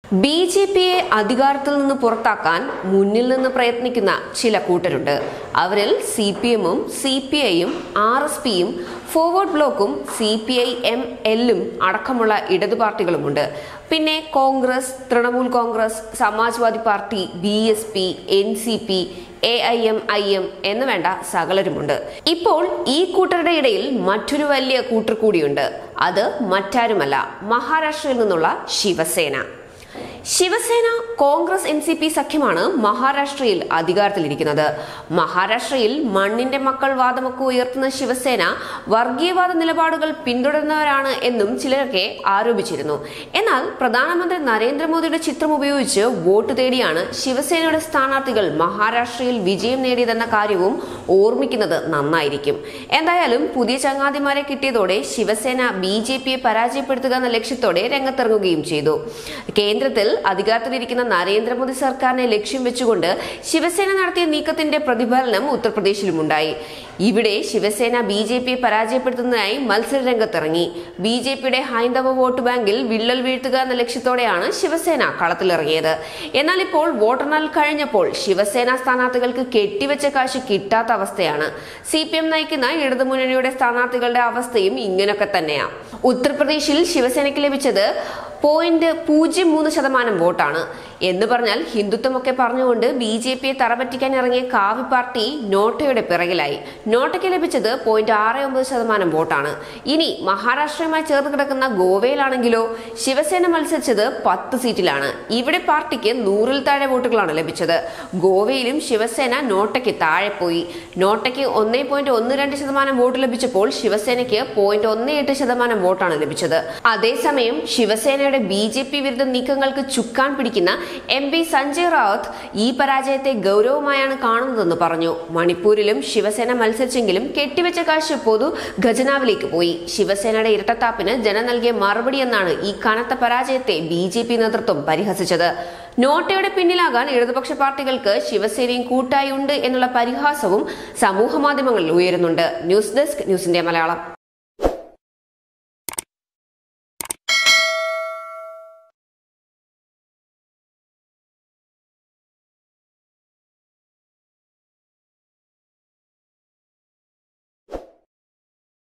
B J പിയെ അധികാരത്തിൽ നിന്ന് പുറത്താക്കാൻ മുന്നിൽ നിന്ന് പ്രയത്നിക്കുന്ന ചില കൂട്ടരുണ്ട് അവരിൽ സി പി എമ്മും സി പി ഐയും ആർ എസ് പിയും ഫോർവേഡ് ബ്ലോക്കും സി പി ഐ എം എല്ലും അടക്കമുള്ള ഇടതു പാർട്ടികളുമുണ്ട് പിന്നെ Congress Trinamool Congress Samajwadi party B S P N C P A I M I M എന്ന് വേണ്ട സകലരുമുണ്ട് ഇപ്പോൾ ഈ കൂട്ടരുടെ ഇടയിൽ മറ്റൊരു വലിയ കൂട്ടർ കൂടിയുണ്ട് അത് മറ്റാരുമല്ല മഹാരാഷ്ട്രയിൽ നിന്നുള്ള Shiv Sena Shiv Sena Congress N C P സഖ്യമാണ് മഹാരാഷ്ട്രയിൽ അധികാരത്തിലിരിക്കുന്നത് മഹാരാഷ്ട്രയിൽ മണ്ണിന്റെ മക്കൾ വാദമൊക്കെ ഉയർത്തുന്ന ശിവസേന വർഗീയവാദ നിലപാടുകൾ പിന്തുടരുന്നവരാണ് എന്നും ചിലരൊക്കെ ആരോപിച്ചിരുന്നു എന്നാൽ പ്രധാനമന്ത്രി നരേന്ദ്രമോദിയുടെ ചിത്രം ഉപയോഗിച്ച് വോട്ട് തേടിയാണ് ശിവസേനയുടെ സ്ഥാനാർത്ഥികൾ മഹാരാഷ്ട്രയിൽ വിജയം നേടിയതെന്ന കാര്യവും ഓർമ്മിക്കുന്നത് നന്നായിരിക്കും എന്തായാലും പുതിയ ചങ്ങാതിമാരെ കിട്ടിയതോടെ ശിവസേന ബി ജെ പിയെ പരാജയപ്പെടുത്തുക എന്ന ലക്ഷ്യത്തോടെ രംഗത്തിറങ്ങുകയും ചെയ്തു കേന്ദ്രത്തിൽ അധികാരത്തിലിരിക്കുന്ന നരേന്ദ്രമോദി സർക്കാരിനെ ലക്ഷ്യം വെച്ചുകൊണ്ട് ശിവസേന നടത്തിയ നീക്കത്തിന്റെ പ്രതിഫലനം ഉത്തർപ്രദേശിലുമുണ്ടായി ഇവിടെ ശിവസേന ബി ജെ പിയെ പരാജയപ്പെടുത്തുന്നതിനായി മത്സര രംഗത്തിറങ്ങി ബി ജെ പിയുടെ ഹൈന്ദവ വോട്ട് ബാങ്കിൽ വിള്ളൽ വീഴ്ത്തുക എന്ന ലക്ഷ്യത്തോടെയാണ് ശിവസേന കളത്തിലിറങ്ങിയത് എന്നാൽ ഇപ്പോൾ വോട്ടെണ്ണൽ കഴിഞ്ഞപ്പോൾ ശിവസേന സ്ഥാനാർത്ഥികൾക്ക് കെട്ടിവെച്ച കാശ് കിട്ടാത്ത അവസ്ഥയാണ് സി പി എം നയിക്കുന്ന ഇടതുമുന്നണിയുടെ സ്ഥാനാർത്ഥികളുടെ അവസ്ഥയും ഇങ്ങനെയൊക്കെ തന്നെയാണ് ഉത്തർപ്രദേശിൽ ശിവസേനയ്ക്ക് ലഭിച്ചത് പോയിന്റ് പൂജ്യം മൂന്ന് ശതമാനം വോട്ടാണ് എന്ന് പറഞ്ഞാൽ ഹിന്ദുത്വമൊക്കെ പറഞ്ഞുകൊണ്ട് ബി ജെ പിയെ തറപറ്റിക്കാൻ ഇറങ്ങിയ കാവി പാർട്ടി നോട്ടയുടെ പിറകിലായി നോട്ടയ്ക്ക് ലഭിച്ചത് പോയിന്റ് ആറ് ഒമ്പത് ശതമാനം വോട്ടാണ് ഇനി മഹാരാഷ്ട്രയുമായി ചേർന്ന് കിടക്കുന്ന ഗോവയിലാണെങ്കിലോ ശിവസേന മത്സരിച്ചത് പത്ത് സീറ്റിലാണ് ഇവിടെ പാർട്ടിക്ക് നൂറിൽ താഴെ വോട്ടുകളാണ് ലഭിച്ചത് ഗോവയിലും ശിവസേന നോട്ടയ്ക്ക് താഴെ പോയി നോട്ടയ്ക്ക് ഒന്നേ പോയിന്റ് ഒന്ന് രണ്ട് ശതമാനം വോട്ട് ലഭിച്ചപ്പോൾ ശിവസേനയ്ക്ക് പോയിന്റ് ഒന്ന് എട്ട് ശതമാനം വോട്ടാണ് ലഭിച്ചത് അതേസമയം ശിവസേനയുടെ ബി ജെ പി വിരുദ്ധ നീക്കങ്ങൾക്ക് ചുക്കാൻ പിടിക്കുന്ന എം പി സഞ്ജയ് റാവത്ത് ഈ പരാജയത്തെ ഗൗരവമായാണ് കാണുന്നതെന്ന് പറഞ്ഞു മണിപ്പൂരിലും ശിവസേന മത്സരിച്ചെങ്കിലും കെട്ടിവെച്ച കാശ് പൊതു ഖജനാവിലേക്ക് പോയി ശിവസേനയുടെ ഇരട്ടത്താപ്പിന് ജനം നൽകിയ മറുപടി എന്നാണ് ഈ കനത്ത പരാജയത്തെ ബി ജെ പി നേതൃത്വം പരിഹസിച്ചത് നോട്ടയുടെ പിന്നിലാകാൻ ഇടതുപക്ഷ പാർട്ടികൾക്ക് ശിവസേനയും കൂട്ടായി ഉണ്ട് എന്നുള്ള പരിഹാസവും സമൂഹ മാധ്യമങ്ങളിൽ ഉയരുന്നുണ്ട് ന്യൂസ് ഡെസ്ക് ന്യൂസിന്റെ മലയാളം